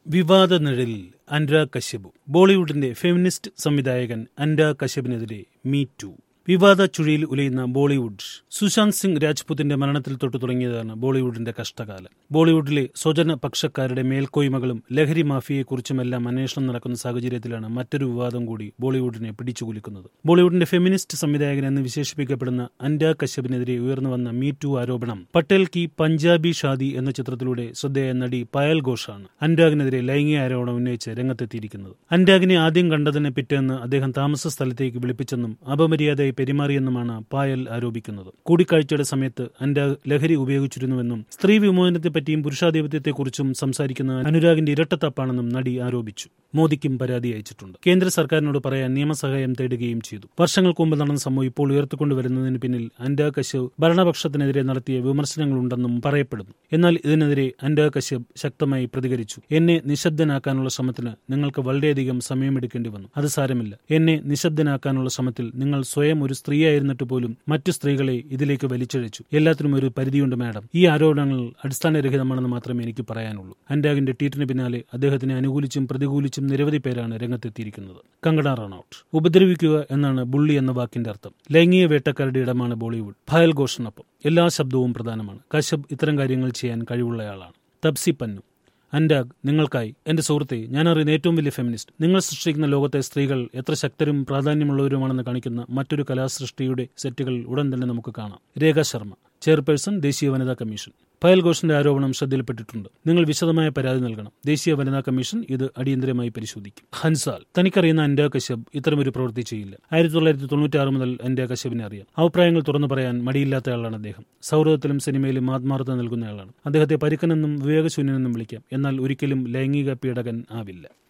വിവാദ നിഴലിൽ അനുരാഗ് കശ്യപ് ബോളിവുഡിന്റെ ഫെമിനിസ്റ്റ് സംവിധായകൻ അനുരാഗ് കശ്യപിനെതിരെ മീ ടു വിവാദ ചുഴിയിൽ ഉലയുന്ന ബോളിവുഡ് സുശാന്ത് സിംഗ് രാജ്പുത്തിന്റെ മരണത്തിൽ തൊട്ടു തുടങ്ങിയതാണ് ബോളിവുഡിന്റെ കഷ്ടകാലം ബോളിവുഡിലെ സ്വജന പക്ഷക്കാരുടെ മേൽക്കോയ്മകളും ലഹരി മാഫിയെക്കുറിച്ചുമെല്ലാം അന്വേഷണം നടക്കുന്ന സാഹചര്യത്തിലാണ് മറ്റൊരു വിവാദം കൂടി ബോളിവുഡിനെ പിടിച്ചുകുലുക്കുന്നത് ബോളിവുഡിന്റെ ഫെമിനിസ്റ്റ് സംവിധായകൻ എന്ന് വിശേഷിപ്പിക്കപ്പെടുന്ന അനുരാഗ് കശ്യപിനെതിരെ ഉയർന്നു വന്ന മീ ടു ആരോപണം പട്ടേൽ കി പഞ്ചാബി ഷാദി എന്ന ചിത്രത്തിലൂടെ ശ്രദ്ധേയ നടി പായൽ ഘോഷാണ് അനുരാഗിനെതിരെ ലൈംഗിക ആരോപണം ഉന്നയിച്ച് രംഗത്തെത്തിയിരിക്കുന്നത് അനുരാഗിനെ ആദ്യം കണ്ടതിന് പിറ്റേന്ന് അദ്ദേഹം താമസ സ്ഥലത്തേക്ക് വിളിപ്പിച്ചെന്നും അപമര്യാദയായി പെരുമാറിയെന്നുമാണ് പായൽ ആരോപിക്കുന്നത് കൂടിക്കാഴ്ചയുടെ സമയത്ത് അനുരാഗ് ലഹരി ഉപയോഗിച്ചിരുന്നുവെന്നും സ്ത്രീ വിമോചനത്തെപ്പറ്റിയും പുരുഷാധിപത്യത്തെക്കുറിച്ചും സംസാരിക്കുന്ന അനുരാഗിന്റെ ഇരട്ടത്തപ്പാണെന്നും നടി ആരോപിച്ചു മോദിക്കും പരാതി അയച്ചിട്ടുണ്ട് കേന്ദ്ര സർക്കാരിനോട് പറയാൻ നിയമസഹായം തേടുകയും ചെയ്തു വർഷങ്ങൾക്ക് മുമ്പ് നടന്ന സംഭവം ഇപ്പോൾ ഉയർത്തിക്കൊണ്ടുവരുന്നതിന് പിന്നിൽ അനുരാഗ് കശ്യപ് ഭരണപക്ഷത്തിനെതിരെ നടത്തിയ വിമർശനങ്ങളുണ്ടെന്നും പറയപ്പെടുന്നു എന്നാൽ ഇതിനെതിരെ അനുരാഗ് കശ്യപ് ശക്തമായി പ്രതികരിച്ചു എന്നെ നിശബ്ദനാക്കാനുള്ള ശ്രമത്തിന് നിങ്ങൾക്ക് വളരെയധികം സമയമെടുക്കേണ്ടി വന്നു അത് സാരമില്ല എന്നെ നിശബ്ദനാക്കാനുള്ള ശ്രമത്തിൽ നിങ്ങൾ സ്വയം ഒരു സ്ത്രീയായിരുന്നിട്ട് പോലും മറ്റു സ്ത്രീകളെ ഇതിലേക്ക് വലിച്ചഴിച്ചു എല്ലാത്തിനും ഒരു പരിധിയുണ്ട് മാഡം ഈ ആരോപണങ്ങൾ അടിസ്ഥാനരഹിതമാണെന്ന് മാത്രമേ എനിക്ക് പറയാനുള്ളൂ അനുരാഗിന്റെ ട്വീറ്റിന് പിന്നാലെ അദ്ദേഹത്തിനെ അനുകൂലിച്ചും പ്രതികൂലിച്ചും നിരവധി പേരാണ് രംഗത്തെത്തിയിരിക്കുന്നത് കങ്കണ റണൌട്ട് ഉപദ്രവിക്കുക എന്നാണ് ബുള്ളി എന്ന വാക്കിന്റെ അർത്ഥം ലൈംഗിക വേട്ടക്കാരുടെ ഇടമാണ് ബോളിവുഡ് ഭയൽ ഘോഷിനൊപ്പം എല്ലാ ശബ്ദവും പ്രധാനമാണ് കശ്യപ് ഇത്തരം കാര്യങ്ങൾ ചെയ്യാൻ കഴിവുള്ളയാളാണ് തപ്സി പന്നു അനുരാഗ് നിങ്ങൾക്കായി എന്റെ സുഹൃത്തെ ഞാൻ അറിയുന്ന ഏറ്റവും വലിയ ഫെമിനിസ്റ്റ് നിങ്ങൾ സൃഷ്ടിക്കുന്ന ലോകത്തെ സ്ത്രീകൾ എത്ര ശക്തരും പ്രാധാന്യമുള്ളവരുമാണെന്ന് കാണിക്കുന്ന മറ്റൊരു കലാസൃഷ്ടിയുടെ സെറ്റുകൾ ഉടൻ തന്നെ നമുക്ക് കാണാം രേഖ ശർമ്മ ചെയർപേഴ്സൺ ദേശീയ വനിതാ കമ്മീഷൻ പയൽ ഘോഷിന്റെ ആരോപണം ശ്രദ്ധയിൽപ്പെട്ടിട്ടുണ്ട് നിങ്ങൾ വിശദമായ പരാതി നൽകണം ദേശീയ വനിതാ കമ്മീഷൻ ഇത് അടിയന്തരമായി പരിശോധിക്കും ഹൻസാൽ തനിക്കറിയുന്ന അൻഡ കശ്യപ് ഇത്തരമൊരു പ്രവൃത്തി ചെയ്യില്ല ആയിരത്തി തൊള്ളായിരത്തി തൊണ്ണൂറ്റി മുതൽ അൻഡ കശ്യപിനെ അറിയാം അഭിപ്രായങ്ങൾ തുറന്നു പറയാൻ മടിയില്ലാത്തയാളാണ് അദ്ദേഹം സൗഹൃദത്തിലും സിനിമയിലും ആത്മാർത്ഥത നൽകുന്നയാളാണ് അദ്ദേഹത്തെ പരിക്കനെന്നും വിവേകശൂന്യനെന്നും വിളിക്കാം എന്നാൽ ഒരിക്കലും ലൈംഗിക പീഡകൻ ആവില്ല